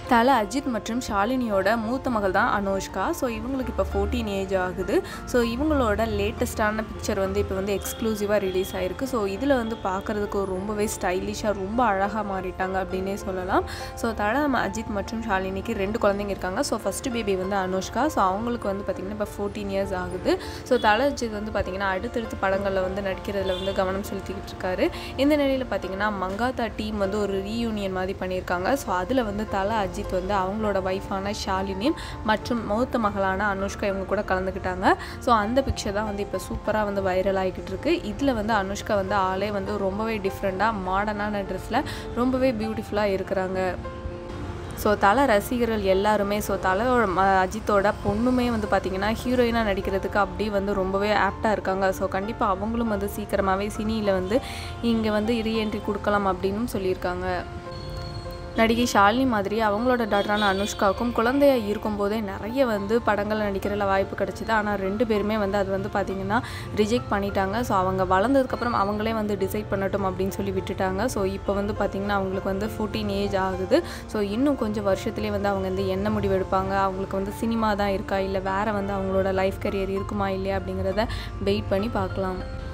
தல அஜித் மற்றும் ஷாலினியோட மூத்த மகள் தான் அனுஷ்கா ஸோ இவங்களுக்கு இப்போ ஃபோர்டீன் ஏஜ் ஆகுது ஸோ இவங்களோட லேட்டஸ்டான பிக்சர் வந்து இப்போ வந்து எக்ஸ்க்ளூசிவாக ரிலீஸ் ஆயிருக்கு ஸோ இதில் வந்து பார்க்குறதுக்கு ரொம்பவே ஸ்டைலிஷாக ரொம்ப அழகாக மாறிட்டாங்க அப்படின்னே சொல்லலாம் ஸோ தல அஜித் மற்றும் ஷாலினிக்கு ரெண்டு குழந்தைங்க இருக்காங்க ஸோ ஃபஸ்ட்டு பேபி வந்து அனுஷ்கா ஸோ அவங்களுக்கு வந்து பார்த்திங்கன்னா இப்போ ஃபோர்டீன் இயர்ஸ் ஆகுது ஸோ தல அஜித் வந்து பார்த்திங்கன்னா அடுத்தடுத்து படங்களில் வந்து நடிக்கிறதுல வந்து கவனம் செலுத்திக்கிட்டு இருக்காரு இந்த நிலையில் பார்த்திங்கன்னா மங்காத்தா டீம் வந்து ஒரு ரீயூனியன் மாதிரி பண்ணியிருக்காங்க ஸோ அதில் வந்து தல அஜித் வந்து அவங்களோட ஒய்ஃபான ஷாலினி மற்றும் மூத்த மகளான அனுஷ்கா இவங்க கூட கலந்துக்கிட்டாங்க ஸோ அந்த பிக்சர் தான் வந்து இப்போ சூப்பராக வந்து வைரல் ஆகிக்கிட்டு இருக்கு இதில் வந்து அனுஷ்கா வந்து ஆளே வந்து ரொம்பவே டிஃப்ரெண்ட்டாக மாடர்னான ட்ரெஸ்ஸில் ரொம்பவே பியூட்டிஃபுல்லாக இருக்கிறாங்க ஸோ தலை ரசிகர்கள் எல்லாருமே ஸோ தலையோட ம- அஜித்தோட பொண்ணுமே வந்து பார்த்திங்கன்னா ஹீரோயினாக நடிக்கிறதுக்கு அப்படியே வந்து ரொம்பவே ஆப்டாக இருக்காங்க ஸோ கண்டிப்பாக அவங்களும் வந்து சீக்கிரமாகவே சினியில் வந்து இங்கே வந்து ரீஎன்ட்ரி கொடுக்கலாம் அப்படின்னும் சொல்லியிருக்காங்க நடிகை ஷாலினி மாதிரி அவங்களோட டாட்டரான அனுஷ்காவுக்கும் குழந்தையா இருக்கும்போதே நிறைய வந்து படங்களில் நடிக்கிறதுல வாய்ப்பு கிடச்சிது ஆனால் ரெண்டு பேருமே வந்து அது வந்து பார்த்திங்கன்னா ரிஜெக்ட் பண்ணிட்டாங்க ஸோ அவங்க வளர்ந்ததுக்கப்புறம் அவங்களே வந்து டிசைட் பண்ணட்டும் அப்படின்னு சொல்லி விட்டுட்டாங்க ஸோ இப்போ வந்து பார்த்திங்கன்னா அவங்களுக்கு வந்து ஃபோர்டீன் ஏஜ் ஆகுது ஸோ இன்னும் கொஞ்சம் வருஷத்துலேயே வந்து அவங்க வந்து என்ன முடிவு எடுப்பாங்க அவங்களுக்கு வந்து சினிமா தான் இருக்கா இல்லை வேறு வந்து அவங்களோட லைஃப் கரியர் இருக்குமா இல்லையா அப்படிங்கிறத வெயிட் பண்ணி பார்க்கலாம்